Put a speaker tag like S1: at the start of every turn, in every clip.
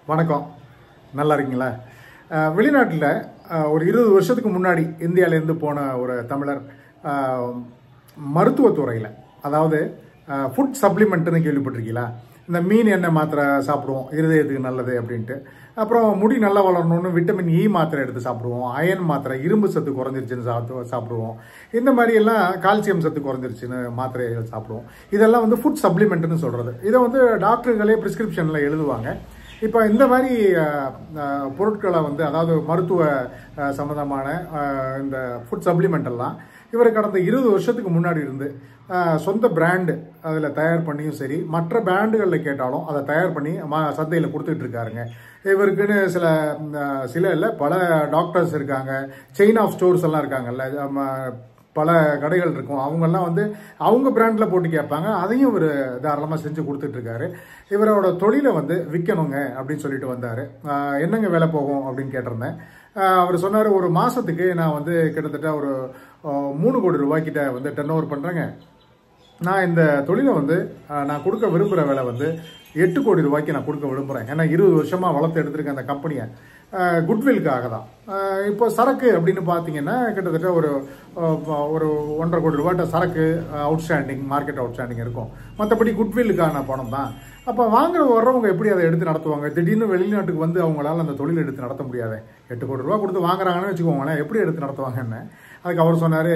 S1: வணக்கம் நல்லா இருக்கீங்களா அஹ், வெளிநாட்டில் அஹ், ஒரு இருபது வருஷத்துக்கு முன்னாடி இந்தியாவிலேருந்து போன ஒரு தமிழர் அஹ், மருத்துவத்துறையில் அதாவது ஃபுட் சப்ளிமெண்ட்னு கேள்விப்பட்டிருக்கீங்களா இந்த மீன் எண்ணெய் மாத்திரை சாப்பிடுவோம் இருதயத்துக்கு நல்லது அப்படின்ட்டு அப்புறம் முடி நல்லா வளரணும்னு விட்டமின் இ மாத்திரை எடுத்து சாப்பிடுவோம் அயன் மாத்திரை இரும்பு சத்து குறைஞ்சிருச்சுன்னு சாப்பிட்டு சாப்பிடுவோம் இந்த மாதிரி எல்லாம் கால்சியம் சத்து குறைஞ்சிருச்சுன்னு மாத்திரைகள் சாப்பிடுவோம் இதெல்லாம் வந்து ஃபுட் சப்ளிமெண்ட்னு சொல்றது இதை வந்து டாக்டர்களே பிரிஸ்கிரிப்ஷனில் எழுதுவாங்க இப்போ இந்த மாதிரி அஹ், அஹ், பொருட்களை வந்து அதாவது மருத்துவ அஹ், சம்பந்தமான அஹ், இந்த ஃபுட் சப்ளிமெண்ட் எல்லாம் இவர் கடந்த இருபது வருஷத்துக்கு முன்னாடி இருந்து அஹ், சொந்த பிராண்டு அதில் தயார் பண்ணியும் சரி மற்ற பிராண்டுகளில் கேட்டாலும் அதை தயார் பண்ணி ம சந்தையில் கொடுத்துட்டு இருக்காருங்க இவருக்குன்னு சில ம், அஹ், சில இல்லை பல டாக்டர்ஸ் இருக்காங்க செயின் ஆஃப் ஸ்டோர்ஸ் எல்லாம் இருக்காங்கல்ல நம்ம பல கடைகள் இருக்கும் அவங்கெல்லாம் வந்து அவங்க பிராண்ட்ல போட்டு கேட்பாங்க அதையும் இவர் தாராளமாக செஞ்சு கொடுத்துட்டு இருக்காரு இவரோட தொழிலை வந்து விற்கணுங்க அப்படின்னு சொல்லிட்டு வந்தாரு ஆஹ் என்னங்க வேலை போகும் அப்படின்னு கேட்டிருந்தேன் ஆஹ் அவர் சொன்னார் ஒரு மாசத்துக்கு நான் வந்து கிட்டத்தட்ட ஒரு ஆஹ் மூணு கோடி ரூபாய்க்கிட்ட வந்து டர்ன் ஓவர் பண்ணுறேங்க நான் இந்த தொழிலை வந்து ஆஹ், நான் கொடுக்க விரும்புகிற வேலை வந்து எட்டு கோடி ரூபாய்க்கு நான் கொடுக்க விரும்புகிறேன் ஏன்னா இருபது வருஷமாக வளர்த்து எடுத்திருக்க அந்த கம்பெனியை குட்வில்காக தான் ஆஹ், இப்போ சரக்கு அப்படின்னு பார்த்தீங்கன்னா கிட்டத்தட்ட ஒரு ஆஹ், ஒரு ஒன்றரை கோடி ரூபாய்ட்ட சரக்கு அவுட்ஸ்டாண்டிங் மார்க்கெட் அவுட்ஸ்டாண்டிங் இருக்கும் மற்றபடி குட்வில்லுக்கான பணம் தான் அப்போ வாங்குற வர்றவங்க எப்படி அதை எடுத்து நடத்துவாங்க திடீர்னு வெளிநாட்டுக்கு வந்து அவங்களால அந்த தொழில் எடுத்து நடத்த முடியாது எட்டு கோடி ரூபா கொடுத்து வாங்குறாங்கன்னு வச்சுக்கோங்களேன் எப்படி எடுத்து நடத்துவாங்கன்னு அதுக்கு அவர் சொன்னார்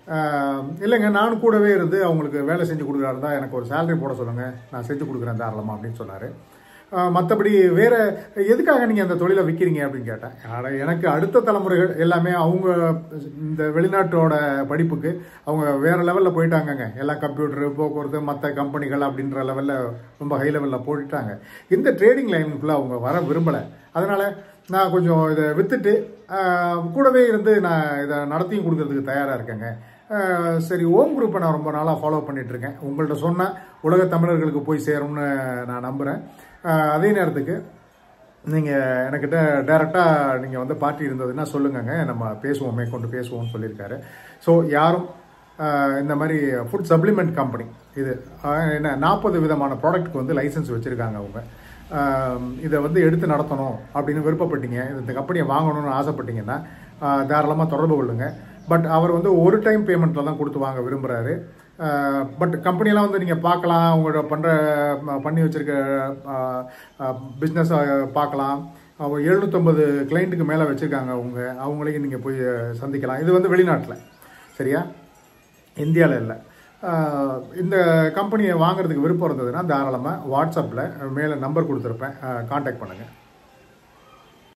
S1: இல்லைங்க நான் கூடவே இருந்து அவங்களுக்கு வேலை செஞ்சு கொடுக்குறாரு தான் எனக்கு ஒரு சேலரி போட சொல்லுங்கள் நான் செஞ்சு கொடுக்குறேன் தாராளமாக அப்படின்னு சொன்னார் மற்றபடி வேற எதுக்காக நீங்கள் அந்த தொழிலை விற்கிறீங்க அப்படின்னு கேட்டேன் ஆனா, எனக்கு அடுத்த தலைமுறைகள் எல்லாமே அவங்க இந்த வெளிநாட்டோட படிப்புக்கு அவங்க வேற லெவலில் போயிட்டாங்கங்க எல்லாம் கம்ப்யூட்டர் போக்குவரத்து மற்ற கம்பெனிகள் அப்படின்ற லெவலில் ரொம்ப ஹை லெவலில் போயிட்டாங்க இந்த ட்ரேடிங் லைனுக்குள்ளே அவங்க வர விரும்பலை அதனால நான் கொஞ்சம் இதை வித்துட்டு ஆஹ், கூடவே இருந்து நான் இதை நடத்தியும் கொடுக்கறதுக்கு தயாராக இருக்கேங்க ஆஹ், சரி ஓம் குரூப்பை நான் ரொம்ப நாளாக ஃபாலோ பண்ணிட்டு இருக்கேன் உங்கள்கிட்ட சொன்ன உலக தமிழர்களுக்கு போய் சேரும்னு நான் நம்புகிறேன் அதே நேரத்துக்கு நீங்கள் எனக்கிட்ட டைரெக்டாக நீங்கள் வந்து பார்ட்டி இருந்ததுன்னா சொல்லுங்கங்க நம்ம பேசுவோம் மேற்கொண்டு பேசுவோம்னு சொல்லியிருக்காரு ஸோ யாரும் ஆஹ், இந்த மாதிரி ஃபுட் சப்ளிமெண்ட் கம்பெனி இது ஆஹ், என்ன நாற்பது விதமான ப்ராடக்ட்க்கு வந்து லைசன்ஸ் வச்சுருக்காங்க அவங்க ஆஹ், இதை வந்து எடுத்து நடத்தணும் அப்படின்னு விருப்பப்பட்டீங்க இந்த கம்பெனியை வாங்கணும்னு ஆசைப்பட்டீங்கன்னா தாராளமாக தொடர்பு கொள்ளுங்க பட் அவர் வந்து ஒரு டைம் பேமெண்ட்டில் தான் கொடுத்து வாங்க விரும்புகிறாரு பட் கம்பெனியெல்லாம் வந்து நீங்கள் பார்க்கலாம் அவங்களோட பண்ணுற பண்ணி வச்சிருக்க பிஸ்னஸ் பார்க்கலாம் அவங்க எழுநூற்றம்பது கிளைண்ட்டுக்கு மேலே வச்சுருக்காங்க அவங்க அவங்களையும் நீங்கள் போய் சந்திக்கலாம் இது வந்து வெளிநாட்டில் சரியா இந்தியாவில் இல்லை ஆஹ் இந்த கம்பெனியை வாங்குறதுக்கு விருப்பம் இருந்ததுன்னா தாராளமாக வாட்ஸ்அப்பில் மேலே நம்பர் கொடுத்துருப்பேன் காண்டாக்ட் பண்ணுங்கள்